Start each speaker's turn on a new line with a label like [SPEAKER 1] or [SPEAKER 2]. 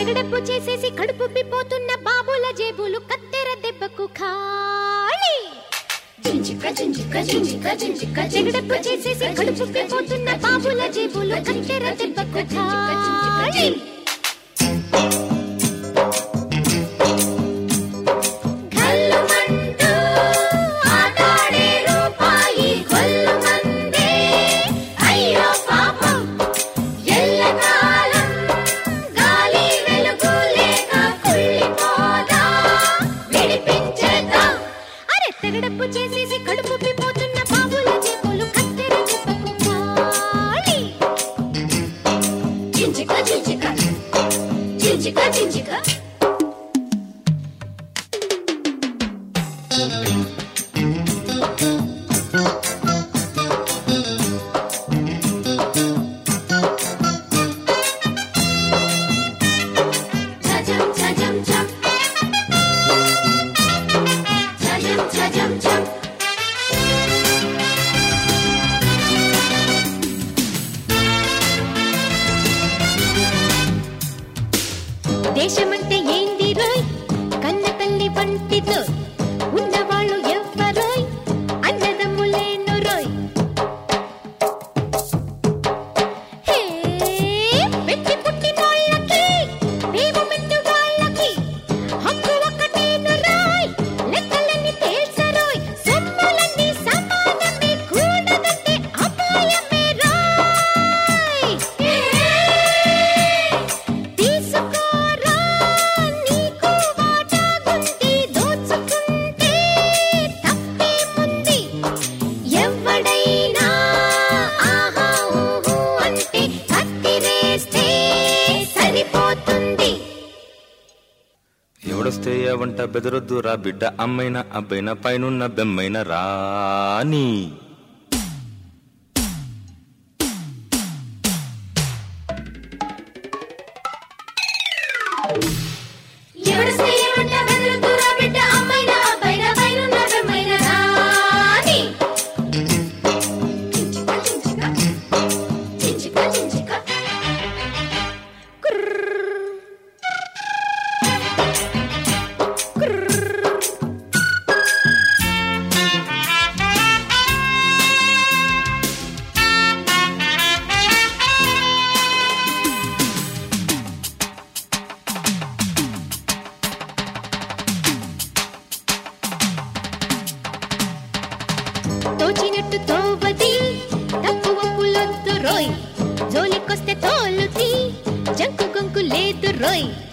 [SPEAKER 1] తెగడపు చేసేసి కడుపు పిపోతున్న బాబుల జేబులు కత్తెర దెబ్బకు ఖాళీ
[SPEAKER 2] జింజిక జింజిక జింజిక జింజిక
[SPEAKER 1] తెగడపు చేసేసి కడుపు పిపోతున్న బాబుల జేబులు కత్తెర దెబ్బకు ఖాళీ
[SPEAKER 2] గల్లుమంటూ ఆటాడే రూపాయి గొల్లుమందే అయ్యో పాపం ఎల్లకాలం గాలి వెలుగు లేక కుళ్ళిపోదా విడిపించేద్దాం
[SPEAKER 1] అరే తెగడపు చేసేసి కడుపు పిపోతున్న బాబుల జేబులు కత్తెర దెబ్బకు ఖాళీ
[SPEAKER 2] జింజిక జింజిక జింజిక జింజిక చజం చజం చం చజం చజం చం
[SPEAKER 1] దేశమంటే ఏంది రోయ్ కన్న తల్లి వంటి రోయ్ ఉన్నవాళ్ళు ఎవ్వరోయ్ అన్నదమ్ములేను రోయ్ హే, పెట్టి పుట్టినోళ్ళకి, మేము మెట్టుగాళ్ళకి, హక్కు ఒక్కటేను రోయ్, లెక్కలన్నీ తేల్చరోయ్, సొమ్ములన్నీ సమానమే, కూడదంటే అపాయమే రోయ్. తీసుకోరా నీకు వాటాగుంది దోచుకుంటే తప్పేముంది ఎవడైనా ఆహా ఊహు అంటే కత్తిరేస్తే సరిపోతుంది
[SPEAKER 3] ఎవడొస్తే వంట బెదరొద్దు రా బిడ్డ అమ్మైన అబ్బైన పైనున్న బెమ్మైన రాని
[SPEAKER 2] ఎవడస్తే ఏమంట బెదరొద్దురా బిడ్డ అమ్మైనా అబ్బాయినా పైనున్న బెమ్మైనా రాని జింజిక జింజిక జింజిక జింజిక
[SPEAKER 1] తోచినట్టు తోవది తక్కువ పులొద్దు రోయ్ జోలికొస్తే తోలుతి జంకు గొంకు లేదు రోయ్